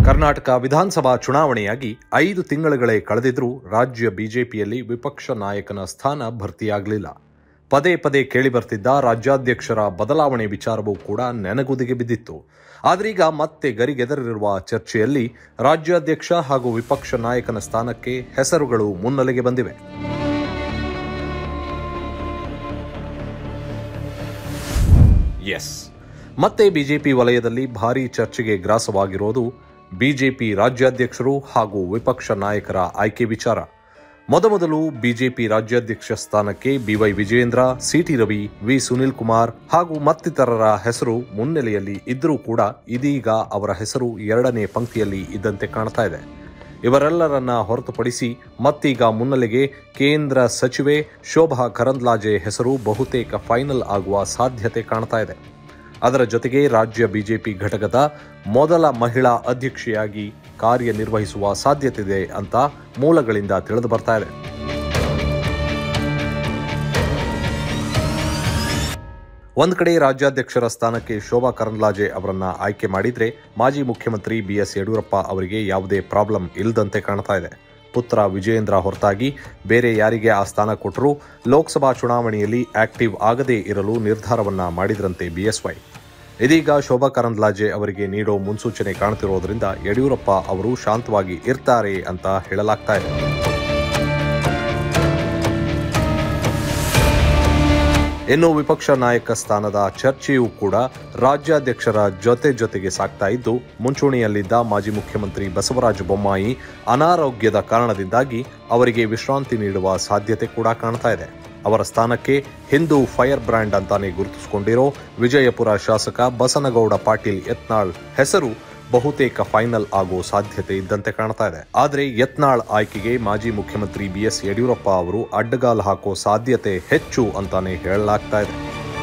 ಕರ್ನಾಟಕ ವಿಧಾನಸಭಾ ಚುನಾವಣೆಯಾಗಿ ಐದು ತಿಂಗಳುಗಳೇ ಕಳೆದಿದ್ರೂ ರಾಜ್ಯ ಬಿಜೆಪಿಯಲ್ಲಿ ವಿಪಕ್ಷ ನಾಯಕನ ಸ್ಥಾನ ಭರ್ತಿಯಾಗಲಿಲ್ಲ ಪದೇ ಪದೇ ಕೇಳಿಬರ್ತಿದ್ದ ರಾಜ್ಯಾಧ್ಯಕ್ಷರ ಬದಲಾವಣೆ ವಿಚಾರವೂ ಕೂಡ ನೆನಗುದಿಗೆ ಬಿದ್ದಿತ್ತು ಆದ್ರೀಗ ಮತ್ತೆ ಗರಿಗೆದರಿರುವ ಚರ್ಚೆಯಲ್ಲಿ ರಾಜ್ಯಾಧ್ಯಕ್ಷ ಹಾಗೂ ವಿಪಕ್ಷ ನಾಯಕನ ಸ್ಥಾನಕ್ಕೆ ಹೆಸರುಗಳು ಮುನ್ನೆಲೆಗೆ ಬಂದಿವೆ ಎಸ್ ಮತ್ತೆ ಬಿಜೆಪಿ ವಲಯದಲ್ಲಿ ಭಾರೀ ಚರ್ಚೆಗೆ ಗ್ರಾಸವಾಗಿರೋದು ಬಿಜೆಪಿ ರಾಜ್ಯಾಧ್ಯಕ್ಷರು ಹಾಗೂ ವಿಪಕ್ಷ ನಾಯಕರ ಆಯ್ಕೆ ವಿಚಾರ ಮೊದಮೊದಲು ಬಿಜೆಪಿ ರಾಜ್ಯಾಧ್ಯಕ್ಷ ಸ್ಥಾನಕ್ಕೆ B Y Vijayendra C T Ravi V Sunil Kumar ಹಾಗೂ ಮತ್ತಿತರರ ಹೆಸರು ಮುನ್ನೆಲೆಯಲ್ಲಿ ಇದ್ದರೂ ಕೂಡ ಇದೀಗ ಅವರ ಹೆಸರು ಎರಡನೇ ಪಂಕ್ತಿಯಲ್ಲಿ ಇದ್ದಂತೆ ಕಾಣ್ತಾ ಇದೆ ಇವರೆಲ್ಲರನ್ನ ಹೊರತುಪಡಿಸಿ ಮತ್ತೀಗ ಮುನ್ನೆಲೆಗೆ ಕೇಂದ್ರ ಸಚಿವೆ ಶೋಭಾ ಕರಂದ್ಲಾಜೆ ಹೆಸರು ಬಹುತೇಕ ಫೈನಲ್ ಆಗುವ ಸಾಧ್ಯತೆ ಕಾಣ್ತಾ ಇದೆ ಅದರ ಜೊತೆಗೆ ರಾಜ್ಯ ಬಿಜೆಪಿ ಘಟಕದ ಮೊದಲ ಮಹಿಳಾ ಅಧ್ಯಕ್ಷೆಯಾಗಿ ಕಾರ್ಯನಿರ್ವಹಿಸುವ ಸಾಧ್ಯತೆ ಇದೆ ಅಂತ ಮೂಲಗಳಿಂದ ತಿಳಿದು ಬರ್ತಾ ಇದೆ ಒಂದು ಕಡೆ ರಾಜ್ಯಾಧ್ಯಕ್ಷರ ಸ್ಥಾನಕ್ಕೆ ಶೋಭಾ ಕರಂದ್ಲಾಜೆ ಅವರನ್ನ ಆಯ್ಕೆ ಮಾಡಿದ್ರೆ ಮಾಜಿ ಮುಖ್ಯಮಂತ್ರಿ ಬಿಎಸ್ ಯಡಿಯೂರಪ್ಪ ಅವರಿಗೆ ಯಾವುದೇ ಪ್ರಾಬ್ಲಮ್ ಇಲ್ಲದಂತೆ ಕಾಣ್ತಾ ಇದೆ ಪುತ್ರ ವಿಜಯೇಂದ್ರ ಹೊರತಾಗಿ ಬೇರೆ ಯಾರಿಗೆ ಆ ಸ್ಥಾನ ಕೊಟ್ಟರೂ ಲೋಕಸಭಾ ಚುನಾವಣೆಯಲ್ಲಿ ಆಕ್ಟಿವ್ ಆಗದೇ ಇರಲು ನಿರ್ಧಾರವನ್ನ ಮಾಡಿದ್ರಂತೆ ಬಿಎಸ್ವೈ ಇದೀಗ ಶೋಭಾ ಕರಂದ್ಲಾಜೆ ಅವರಿಗೆ ನೀಡೋ ಮುನ್ಸೂಚನೆ ಕಾಣ್ತಿರೋದ್ರಿಂದ ಯಡಿಯೂರಪ್ಪ ಅವರು ಶಾಂತವಾಗಿ ಇರ್ತಾರೆ ಅಂತ ಹೇಳಲಾಗ್ತಾ ಇದೆ ಇನ್ನು ವಿಪಕ್ಷ ನಾಯಕ ಸ್ಥಾನದ ಚರ್ಚೆಯೂ ಕೂಡ ರಾಜ್ಯಾಧ್ಯಕ್ಷರ ಜೊತೆ ಜೊತೆಗೆ ಸಾಗ್ತಾ ಇದ್ದು ಮುಂಚೂಣಿಯಲ್ಲಿದ್ದ ಮಾಜಿ ಮುಖ್ಯಮಂತ್ರಿ ಬಸವರಾಜ ಬೊಮ್ಮಾಯಿ ಅನಾರೋಗ್ಯದ ಕಾರಣದಿಂದಾಗಿ ಅವರಿಗೆ ವಿಶ್ರಾಂತಿ ನೀಡುವ ಸಾಧ್ಯತೆ ಕೂಡ ಕಾಣ್ತಾ ಇದೆ ಅವರ ಸ್ಥಾನಕ್ಕೆ ಹಿಂದೂ ಫೈರ್ ಬ್ರ್ಯಾಂಡ್ ಅಂತಾನೆ ಗುರುತಿಸಿಕೊಂಡಿರೋ ವಿಜಯಪುರ ಶಾಸಕ ಬಸನಗೌಡ ಪಾಟೀಲ್ ಯತ್ನಾಳ್ ಹೆಸರು ಬಹುತೇಕ ಫೈನಲ್ ಆಗೋ ಸಾಧ್ಯತೆ ಇದ್ದಂತೆ ಕಾಣ್ತಾ ಇದೆ ಆದರೆ ಯತ್ನಾಳ್ ಆಯ್ಕೆಗೆ ಮಾಜಿ ಮುಖ್ಯಮಂತ್ರಿ ಬಿಎಸ್ ಯಡಿಯೂರಪ್ಪ ಅವರು ಅಡ್ಡಗಾಲು ಹಾಕೋ ಸಾಧ್ಯತೆ ಹೆಚ್ಚು ಅಂತಾನೆ ಹೇಳಲಾಗ್ತಾ ಇದೆ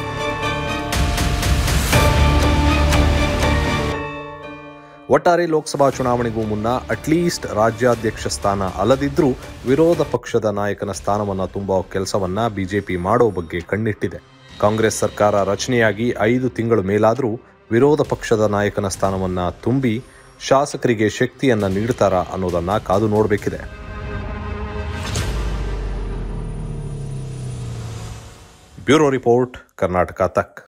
ಒಟ್ಟಾರೆ ಲೋಕಸಭಾ ಚುನಾವಣೆಗೂ ಮುನ್ನ ಅಟ್ಲೀಸ್ಟ್ ರಾಜ್ಯಾಧ್ಯಕ್ಷ ಸ್ಥಾನ ಅಲ್ಲದಿದ್ರೂ ವಿರೋಧ ಪಕ್ಷದ ನಾಯಕನ ಸ್ಥಾನವನ್ನ ತುಂಬುವ ಕೆಲಸವನ್ನ ಬಿಜೆಪಿ ಮಾಡೋ ಬಗ್ಗೆ ಕಣ್ಣಿಟ್ಟಿದೆ ಕಾಂಗ್ರೆಸ್ ಸರ್ಕಾರ ರಚನೆಯಾಗಿ ಐದು ತಿಂಗಳು ಮೇಲಾದರೂ ವಿರೋಧ ಪಕ್ಷದ ನಾಯಕನ ಸ್ಥಾನವನ್ನ ತುಂಬಿ ಶಾಸಕರಿಗೆ ಶಕ್ತಿಯನ್ನ ನೀಡ್ತಾರಾ ಅನ್ನೋದನ್ನ ಕಾದು ನೋಡಬೇಕಿದೆ ಬ್ಯೂರೋ ರಿಪೋರ್ಟ್ ಕರ್ನಾಟಕ ತಕ್